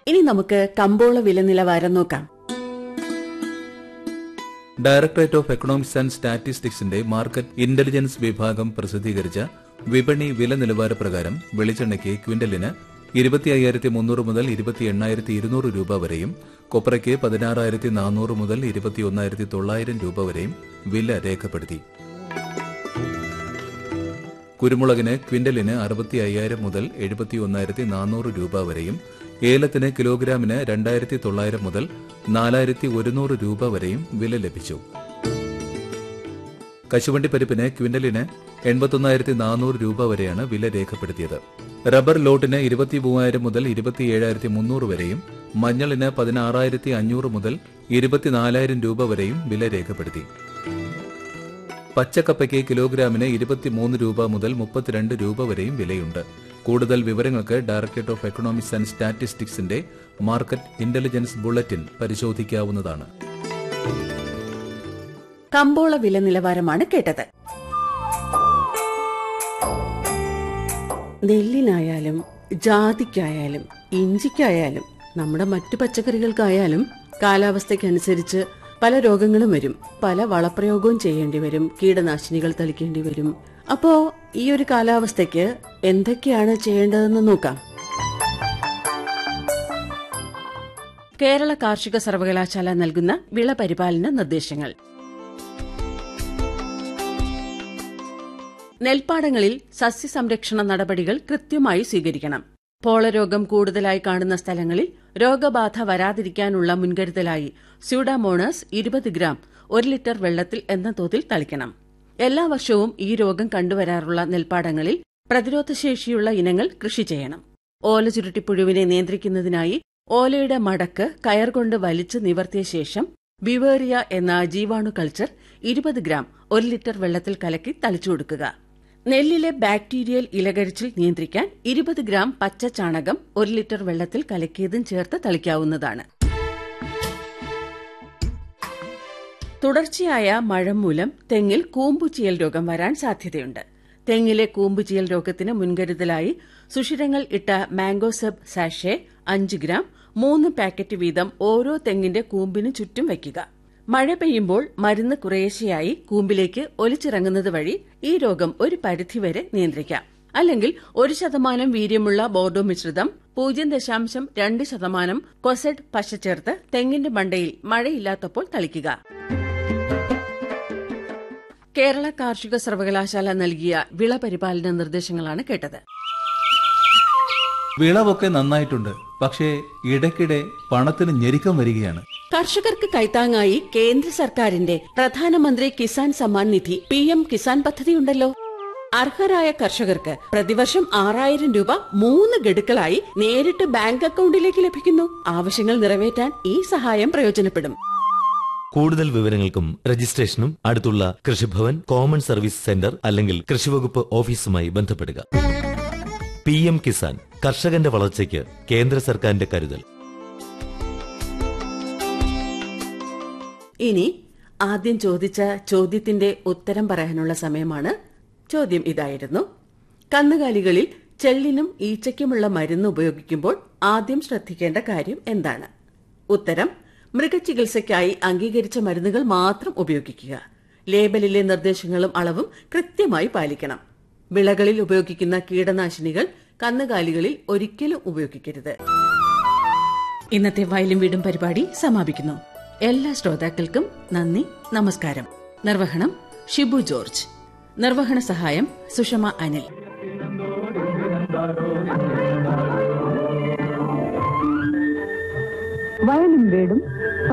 ഇനി നമുക്ക് കമ്പോള വില നിലവാരം നോക്കാം ഡയറക്ടറേറ്റ് ഓഫ് എക്കണോമിക്സ് ആൻഡ് സ്റ്റാറ്റിസ്റ്റിക്സിന്റെ മാർക്കറ്റ് ഇന്റലിജൻസ് വിഭാഗം പ്രസിദ്ധീകരിച്ച വിപണി വില നിലവാര പ്രകാരം വെളിച്ചെണ്ണയ്ക്ക് ക്വിന്റലിന് ഇരുപത്തി അയ്യായിരത്തി മുന്നൂറ് മുതൽ ഇരുപത്തി എണ്ണായിരത്തി ഇരുന്നൂറ് രൂപ വരെയും കൊപ്രയ്ക്ക് പതിനാറായിരത്തി നാനൂറ് മുതൽ ഇരുപത്തി ഒന്നായിരത്തി തൊള്ളായിരം രൂപ വരെയും വില രേഖപ്പെടുത്തി കുരുമുളകിന് ക്വിന്റലിന് അറുപത്തി അയ്യായിരം മുതൽ എഴുപത്തി ഒന്നായിരത്തി നാനൂറ് രൂപ വരെയും ഏലത്തിന് കിലോഗ്രാമിന് രണ്ടായിരത്തി തൊള്ളായിരം മുതൽ നാലായിരത്തി ഒരുന്നൂറ് രൂപ വരെയും വില ലഭിച്ചു കശുവണ്ടി പരിപ്പിന് ക്വിന്റലിന് എൺപത്തൊന്നായിരത്തി നാനൂറ് രൂപ വരെയാണ് വില രേഖപ്പെടുത്തിയത് റബ്ബർ ലോട്ടിന് ഇരുപത്തി മൂവായിരം മുതൽ ഇരുപത്തിയേഴായിരത്തി മുന്നൂറ് വരെയും മഞ്ഞളിന് പതിനാറായിരത്തി അഞ്ഞൂറ് മുതൽ ഇരുപത്തിനാലായിരം രൂപ വരെയും വില രേഖപ്പെടുത്തി പച്ചക്കപ്പയ്ക്ക് കിലോഗ്രാമിന് ഇരുപത്തിമൂന്ന് രൂപ മുതൽ മുപ്പത്തിരണ്ട് രൂപ വരെയും വിലയുണ്ട് കൂടുതൽ വിവരങ്ങൾക്ക് ഡയറക്ടറേറ്റ് ഓഫ് എക്കണോമിക്സ് ആൻഡ് സ്റ്റാറ്റിസ്റ്റിക്സിന്റെ മാർക്കറ്റ് ഇന്റലിജൻസ് ബുള്ളറ്റിൻ പരിശോധിക്കാവുന്നതാണ് കമ്പോള വില നിലവാരമാണ് കേട്ടത് നെല്ലിനായാലും ജാതിക്കായാലും ഇഞ്ചിക്കായാലും നമ്മുടെ മറ്റു പച്ചക്കറികൾക്കായാലും കാലാവസ്ഥയ്ക്കനുസരിച്ച് പല രോഗങ്ങളും വരും പല വളപ്രയോഗവും ചെയ്യേണ്ടി വരും കീടനാശിനികൾ തളിക്കേണ്ടി വരും അപ്പോ ഈ ഒരു കാലാവസ്ഥയ്ക്ക് എന്തൊക്കെയാണ് ചെയ്യേണ്ടതെന്ന് നോക്കാം കേരള കാർഷിക സർവകലാശാല നൽകുന്ന വിള പരിപാലന നിർദ്ദേശങ്ങൾ നെൽപ്പാടങ്ങളിൽ സസ്യസംരക്ഷണ നടപടികൾ കൃത്യമായി സ്വീകരിക്കണം പോളരോഗം കൂടുതലായി കാണുന്ന സ്ഥലങ്ങളിൽ രോഗബാധ വരാതിരിക്കാനുള്ള മുൻകരുതലായി സ്യൂഡാമോണസ് ഇരുപത് ഗ്രാം ഒരു ലിറ്റർ വെള്ളത്തിൽ എന്ന തോതിൽ തളിക്കണം എല്ലാ വർഷവും ഈ രോഗം കണ്ടുവരാറുള്ള നെൽപ്പാടങ്ങളിൽ പ്രതിരോധശേഷിയുള്ള ഇനങ്ങൾ കൃഷി ചെയ്യണം ഓല ചുരുട്ടിപ്പുഴുവിനെ നിയന്ത്രിക്കുന്നതിനായി ഓലയുടെ മടക്ക് കയർ കൊണ്ട് വലിച്ചു നിവർത്തിയ ശേഷം ബിവേറിയ എന്ന ജീവാണു കൾച്ചർ ഇരുപത് ഗ്രാം ഒരു ലിറ്റർ വെള്ളത്തിൽ കലക്കി തളിച്ചു കൊടുക്കുക നെല്ലിലെ ബാക്ടീരിയൽ ഇലകരിച്ചിൽ നിയന്ത്രിക്കാൻ ഇരുപത് ഗ്രാം പച്ച ചാണകം ഒരു ലിറ്റർ വെള്ളത്തിൽ കലക്കിയതും ചേർത്ത് തളിക്കാവുന്നതാണ് തുടർച്ചയായ മഴ മൂലം തെങ്ങിൽ കൂമ്പുചീയൽ രോഗം വരാൻ സാധ്യതയുണ്ട് തെങ്ങിലെ കൂമ്പുചീയൽ രോഗത്തിന് മുൻകരുതലായി സുഷിരങ്ങൾ ഇട്ട മാംഗോസെബ് സാഷെ അഞ്ച് ഗ്രാം മൂന്ന് പാക്കറ്റ് വീതം ഓരോ തെങ്ങിന്റെ കൂമ്പിന് ചുറ്റും വയ്ക്കുക മഴ പെയ്യുമ്പോൾ മരുന്ന് കുറേശ്ശെയായി കൂമ്പിലേക്ക് ഒലിച്ചിറങ്ങുന്നത് വഴി ഈ രോഗം ഒരു പരിധിവരെ നിയന്ത്രിക്കാം അല്ലെങ്കിൽ ഒരു ശതമാനം വീര്യമുള്ള ബോർഡോ മിശ്രിതം പൂജ്യം ദശാംശം രണ്ട് ശതമാനം കൊസെഡ് പശ ചേർത്ത് തെങ്ങിന്റെ മണ്ടയിൽ മഴയില്ലാത്തപ്പോൾ തളിക്കുക കേരള കാർഷിക സർവകലാശാല നൽകിയ വിള പരിപാലന നിർദ്ദേശങ്ങളാണ് കേട്ടത് വിളവൊക്കെ നന്നായിട്ടുണ്ട് പക്ഷേ ഇടയ്ക്കിടെ പണത്തിന് ഞെരുക്കം വരികയാണ് കർഷകർക്ക് കൈത്താങ്ങായി കേന്ദ്ര സർക്കാരിന്റെ പ്രധാനമന്ത്രി കിസാൻ സമ്മാൻ നിധി പി എം കിസാൻ പദ്ധതിയുണ്ടല്ലോ അർഹരായ കർഷകർക്ക് പ്രതിവർഷം ആറായിരം രൂപ മൂന്ന് ഗഡുക്കളായി നേരിട്ട് ബാങ്ക് അക്കൗണ്ടിലേക്ക് ലഭിക്കുന്നു ആവശ്യങ്ങൾ നിറവേറ്റാൻ ഈ സഹായം പ്രയോജനപ്പെടും കൂടുതൽ വിവരങ്ങൾക്കും രജിസ്ട്രേഷനും അടുത്തുള്ള കൃഷിഭവൻ കോമൺ സർവീസ് സെന്റർ അല്ലെങ്കിൽ കൃഷിവകുപ്പ് ഓഫീസുമായി ബന്ധപ്പെടുക പി എം കിസാൻ കർഷകന്റെ വളർച്ചയ്ക്ക് കേന്ദ്ര സർക്കാരിന്റെ കരുതൽ ഇനി ആദ്യം ചോദിച്ച ചോദ്യത്തിന്റെ ഉത്തരം പറയാനുള്ള സമയമാണ് ചോദ്യം ഇതായിരുന്നു കന്നുകാലികളിൽ ചെള്ളിനും ഈച്ചയ്ക്കുമുള്ള മരുന്ന് ഉപയോഗിക്കുമ്പോൾ ആദ്യം ശ്രദ്ധിക്കേണ്ട കാര്യം എന്താണ് ഉത്തരം മൃഗചികിത്സയ്ക്കായി അംഗീകരിച്ച മരുന്നുകൾ മാത്രം ഉപയോഗിക്കുക ലേബലിലെ നിർദ്ദേശങ്ങളും അളവും കൃത്യമായി പാലിക്കണം വിളകളിൽ ഉപയോഗിക്കുന്ന കീടനാശിനികൾ കന്നുകാലികളിൽ ഒരിക്കലും ഉപയോഗിക്കരുത് ഇന്നത്തെ വയലും വീടും പരിപാടി സമാപിക്കുന്നു എല്ലാ ശ്രോതാക്കൾക്കും നന്ദി നമസ്കാരം നിർവഹണം ഷിബു ജോർജ് നിർവഹണ സഹായം സുഷമ അനിൽ വയലും വീടും